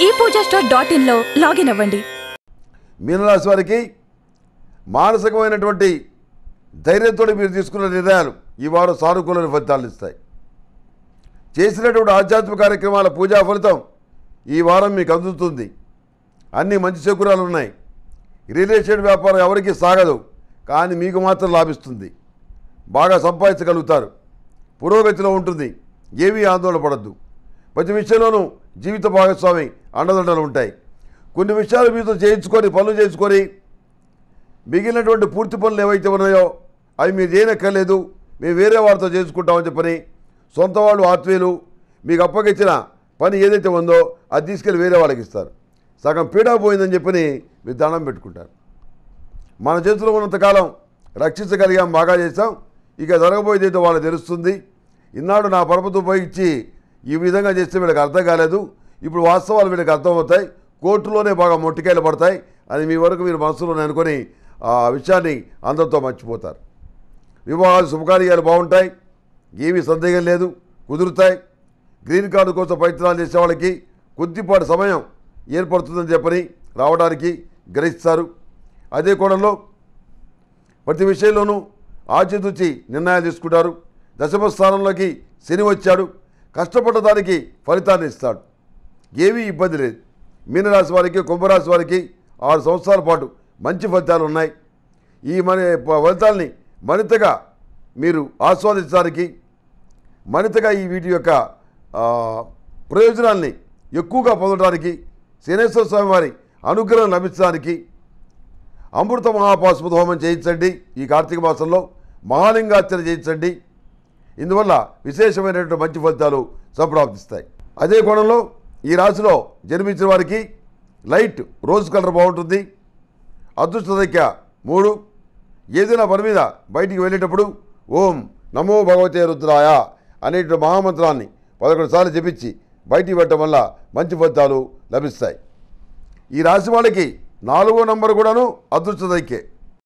ఈ Pooja store dot ఇన్లో login అవ్వండి మీనరాశి వారికి మానసికమైనటువంటి ధైర్యంతో మీరు తీసుకున్న నిర్ణయాలు ఈ వారం సానుకూల ఫలితాలు ఇస్తాయి చేసినటువంటి ఆధ్యాత్మిక కార్యక్రమాల పూజా ఫలితం ఈ వారం మీకు అందుతుంది అన్ని మంచి శకురాలు ఉన్నాయి రియల్ ఎస్టేట్ వ్యాపారం ఎవరికి సాగదు కానీ మీకు మాత్రం లాభిస్తుంది బాగా సంపాదించగలుగుతారు పురోగతిలో ఉంటుంది ఏమీ ఆందోళన పడద్దు ప్రతి విషయంలోనూ జీవిత భాగస్వామి అండదండలు ఉంటాయి కొన్ని విషయాలు మీతో చేయించుకొని పనులు చేసుకొని మిగిలినటువంటి పూర్తి పనులు ఏవైతే ఉన్నాయో అవి మీరు చేయనక్కర్లేదు మేము వేరే వారితో చేసుకుంటామని చెప్పని సొంత వాళ్ళు ఆత్మీయులు మీకు అప్పగించిన పని ఏదైతే ఉందో అది తీసుకెళ్ళి వేరే వాళ్ళకి ఇస్తారు సగం పీడా పోయిందని చెప్పని మీరు దండం పెట్టుకుంటారు మన చేతిలో ఉన్నంతకాలం రక్షించగలిగాం బాగా చేసాం ఇక జరగబోయేది ఏదో వాళ్ళకి తెలుస్తుంది ఇన్నాడు నా పరపతి ఉపయోగించి ఈ విధంగా చేస్తే వీళ్ళకి అర్థం కాలేదు ఇప్పుడు వాస్తవాలు వీళ్ళకి అర్థమవుతాయి కోర్టులోనే బాగా మొట్టికాయలు పడతాయి అని మీ వరకు మీరు మనసులోనే అనుకొని ఆ విషయాన్ని అందరితో మర్చిపోతారు వివాహాలు శుభకార్యాలు బాగుంటాయి ఏమీ సందేహం లేదు కుదురుతాయి గ్రీన్ కార్డు కోసం ప్రయత్నాలు చేసే వాళ్ళకి కొద్దిపాటి సమయం ఏర్పడుతుందని చెప్పని రావడానికి గ్రహిస్తారు అదే కోణంలో ప్రతి విషయంలోనూ ఆచితూచి నిర్ణయాలు తీసుకుంటారు దశమ స్థానంలోకి శని వచ్చాడు కష్టపడ్డ దానికి ఫలితాన్ని ఇస్తాడు ఏమీ ఇబ్బంది లేదు మీనరాశి వారికి కుంభరాశి వారికి ఆరు సంవత్సరాల పాటు మంచి ఫలితాలు ఉన్నాయి ఈ మన ఫలితాల్ని మరింతగా మీరు ఆస్వాదించడానికి మరింతగా ఈ వీటి యొక్క ఆ, ప్రయోజనాల్ని ఎక్కువగా పొందడానికి శనేశ్వర స్వామి వారి అనుగ్రహం లభించడానికి అమృత మహాపాశుపత హోమం చేయించండి ఈ కార్తీక మాసంలో మహాలింగార్చన చేయించండి ఇందువల్ల విశేషమైనటువంటి మంచి ఫలితాలు సంప్రాప్తిస్తాయి అదే కోణంలో ఈ రాశిలో జన్మించిన వారికి లైట్ రోజ్ కలర్ బాగుంటుంది అదృష్ట సంఖ్య మూడు ఏదైనా పని మీద బయటికి వెళ్ళేటప్పుడు ఓం నమో భగవతే రుద్రాయ అనేటువంటి మహామంత్రాన్ని పదకొండు సార్లు జపించి బయటికి పెట్టడం వల్ల మంచి ఫలితాలు లభిస్తాయి ఈ రాశి వాళ్ళకి నాలుగో నంబర్ కూడాను అదృష్ట సంఖ్యే